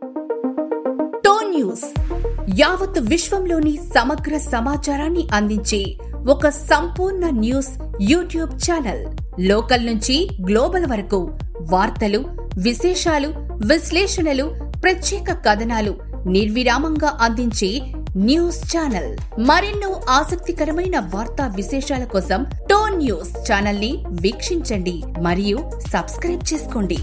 tone news యావత్ విశ్వంలోని సమగ్ర సమాచారాన్ని అందించే ఒక సంపూర్ణ న్యూస్ యూట్యూబ్ ఛానల్ లోకల్ నుంచి గ్లోబల్ వరకు వార్తలు విశేషాలు విశ్లేషణలు ప్రత్యేక కథనాలు నిర్విరామంగా అందించే న్యూస్ ఛానల్ మరెన్నో ఆసక్తికరమైన వార్తా విశేషాల కోసం టోన్ న్యూస్ ఛానల్ ని వీక్షించండి మరియు సబ్స్క్రైబ్ చేసుకోండి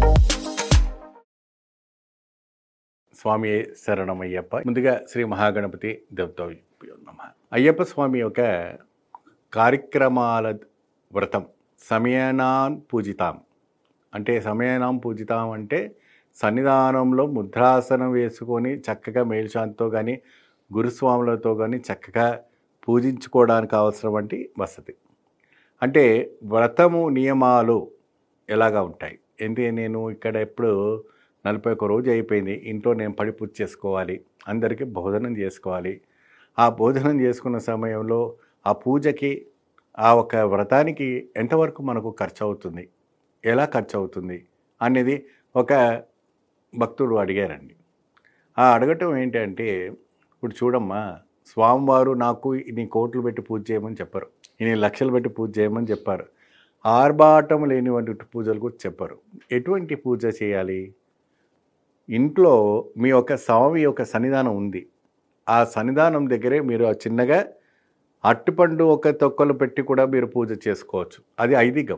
స్వామి శరణమయ్యప్ప ముందుగా శ్రీ మహాగణపతి దేవతాభ్యో నమ అయ్యప్ప స్వామి యొక్క కార్యక్రమాల వ్రతం సమయనాన్ పూజితాం అంటే సమయనాం పూజితాం అంటే సన్నిధానంలో ముద్రాసనం వేసుకొని చక్కగా మేల్శాంతితో కానీ గురుస్వాములతో కానీ చక్కగా పూజించుకోవడానికి అవసరమంటి వసతి అంటే వ్రతము నియమాలు ఎలాగా ఉంటాయి ఏంటి నేను ఇక్కడ ఎప్పుడు నలభై ఒక్క రోజు అయిపోయింది ఇంట్లో నేను పడి పూజ చేసుకోవాలి అందరికీ భోజనం చేసుకోవాలి ఆ భోజనం చేసుకున్న సమయంలో ఆ పూజకి ఆ ఒక వ్రతానికి ఎంతవరకు మనకు ఖర్చు అవుతుంది ఎలా ఖర్చు అవుతుంది అనేది ఒక భక్తుడు అడిగారండి ఆ అడగటం ఏంటంటే ఇప్పుడు చూడమ్మా స్వామివారు నాకు ఇన్ని కోట్లు పెట్టి పూజ చేయమని చెప్పారు ఇన్ని లక్షలు పెట్టి పూజ చేయమని చెప్పారు ఆర్భాటం లేనివంటి పూజలు కూడా చెప్పారు ఎటువంటి పూజ చేయాలి ఇంట్లో మీ యొక్క స్వామి యొక్క సన్నిధానం ఉంది ఆ సన్నిధానం దగ్గరే మీరు ఆ చిన్నగా అట్టుపండు ఒక తొక్కలు పెట్టి కూడా మీరు పూజ చేసుకోవచ్చు అది ఐదికం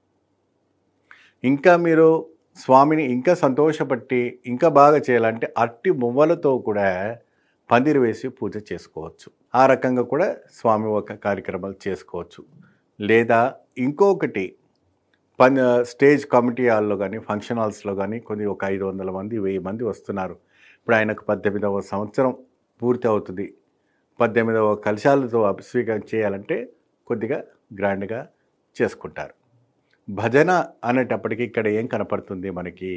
ఇంకా మీరు స్వామిని ఇంకా సంతోషపట్టి ఇంకా బాగా చేయాలంటే అట్టి మువ్వలతో కూడా పందిరి వేసి పూజ చేసుకోవచ్చు ఆ రకంగా కూడా స్వామి ఒక కార్యక్రమాలు చేసుకోవచ్చు లేదా ఇంకొకటి పన్ స్టేజ్ కమిటీ హాల్లో కానీ ఫంక్షన్ హాల్స్లో కానీ కొన్ని ఒక ఐదు వందల మంది వెయ్యి మంది వస్తున్నారు ఇప్పుడు ఆయనకు పద్దెనిమిదవ సంవత్సరం పూర్తి అవుతుంది పద్దెనిమిదవ కలశాలతో అభిషేకం చేయాలంటే కొద్దిగా గ్రాండ్గా చేసుకుంటారు భజన అనేటప్పటికీ ఇక్కడ ఏం కనపడుతుంది మనకి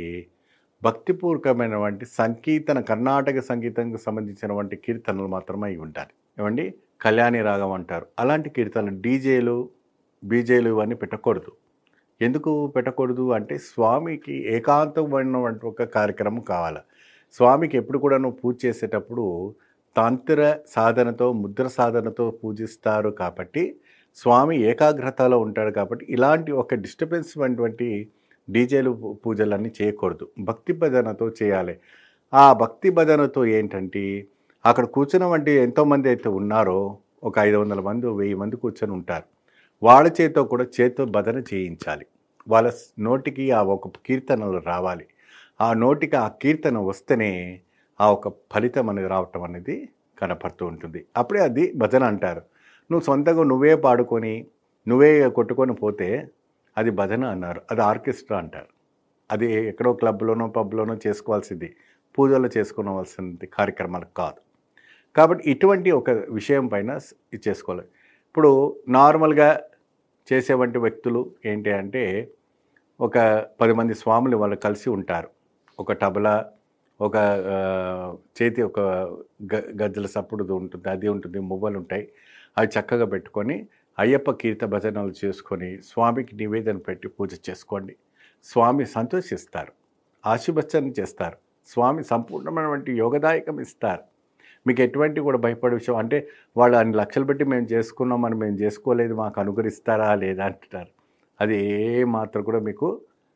భక్తిపూర్వకమైనటువంటి సంకీర్తన కర్ణాటక సంగీతంకు సంబంధించినటువంటి కీర్తనలు మాత్రమే అయి ఉంటాయి ఏమండి కళ్యాణి రాగం అంటారు అలాంటి కీర్తనలు డీజేలు బీజేలు ఇవన్నీ పెట్టకూడదు ఎందుకు పెట్టకూడదు అంటే స్వామికి ఏకాంతమైనటువంటి ఒక కార్యక్రమం కావాలి స్వామికి ఎప్పుడు కూడా నువ్వు పూజ చేసేటప్పుడు తంత్ర సాధనతో ముద్ర సాధనతో పూజిస్తారు కాబట్టి స్వామి ఏకాగ్రతలో ఉంటాడు కాబట్టి ఇలాంటి ఒక డిస్టర్బెన్స్ అయినటువంటి డీజేలు పూజలన్నీ చేయకూడదు భక్తి భజనతో చేయాలి ఆ భక్తి భజనతో ఏంటంటే అక్కడ కూర్చున్న వంటి ఎంతోమంది అయితే ఉన్నారో ఒక ఐదు వందల మంది వెయ్యి మంది కూర్చొని ఉంటారు వాళ్ళ చేతితో కూడా చేతితో భజన చేయించాలి వాళ్ళ నోటికి ఆ ఒక కీర్తనలు రావాలి ఆ నోటికి ఆ కీర్తన వస్తేనే ఆ ఒక ఫలితం అనేది రావటం అనేది కనపడుతూ ఉంటుంది అప్పుడే అది భజన అంటారు నువ్వు సొంతంగా నువ్వే పాడుకొని నువ్వే కొట్టుకొని పోతే అది భజన అన్నారు అది ఆర్కెస్ట్రా అంటారు అది ఎక్కడో క్లబ్లోనో పబ్లోనో చేసుకోవాల్సింది పూజలో చేసుకోవాల్సింది కార్యక్రమాలు కాదు కాబట్టి ఇటువంటి ఒక విషయం పైన ఇది చేసుకోవాలి ఇప్పుడు నార్మల్గా చేసేవంటి వ్యక్తులు ఏంటి అంటే ఒక పది మంది స్వాములు వాళ్ళు కలిసి ఉంటారు ఒక టబలా ఒక ఆ, చేతి ఒక గ గజ్జల సప్పుడు ఉంటుంది అది ఉంటుంది మువ్వలు ఉంటాయి అవి చక్కగా పెట్టుకొని అయ్యప్ప కీర్త భజనలు చేసుకొని స్వామికి నివేదన పెట్టి పూజ చేసుకోండి స్వామి సంతోషిస్తారు ఆశీర్వచనం చేస్తారు స్వామి సంపూర్ణమైనటువంటి యోగదాయకం ఇస్తారు మీకు ఎటువంటి కూడా భయపడే విషయం అంటే వాళ్ళు అన్ని లక్షలు పెట్టి మేము చేసుకున్నామని మేము చేసుకోలేదు మాకు అనుగ్రహిస్తారా లేదా అంటున్నారు అది ఏ మాత్రం కూడా మీకు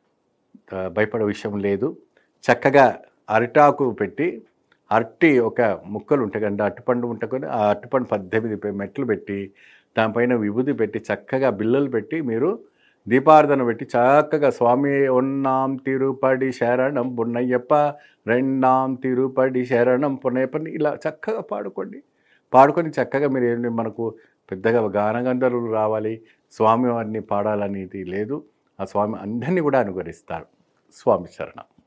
ఆ, భయపడే విషయం లేదు చక్కగా అరిటాకు పెట్టి అరటి ఒక ముక్కలు ఉంటాయి కండి అరటిపండు ఉంటుంది ఆ అరటిపండు పద్దెనిమిది పె- మెట్లు పెట్టి దానిపైన విభూది పెట్టి చక్కగా బిల్లలు పెట్టి మీరు దీపార్థన పెట్టి చక్కగా స్వామి ఉన్నాం తిరుపడి శరణం పున్నయ్యప్ప రెండాం తిరుపడి శరణం పున్నయ్యప్పని ఇలా చక్కగా పాడుకోండి పాడుకొని చక్కగా మీరు ఏంటి మనకు పెద్దగా గానగంధర్వులు రావాలి స్వామి వారిని పాడాలనేది లేదు ఆ స్వామి అందరినీ కూడా అనుకరిస్తారు స్వామి శరణం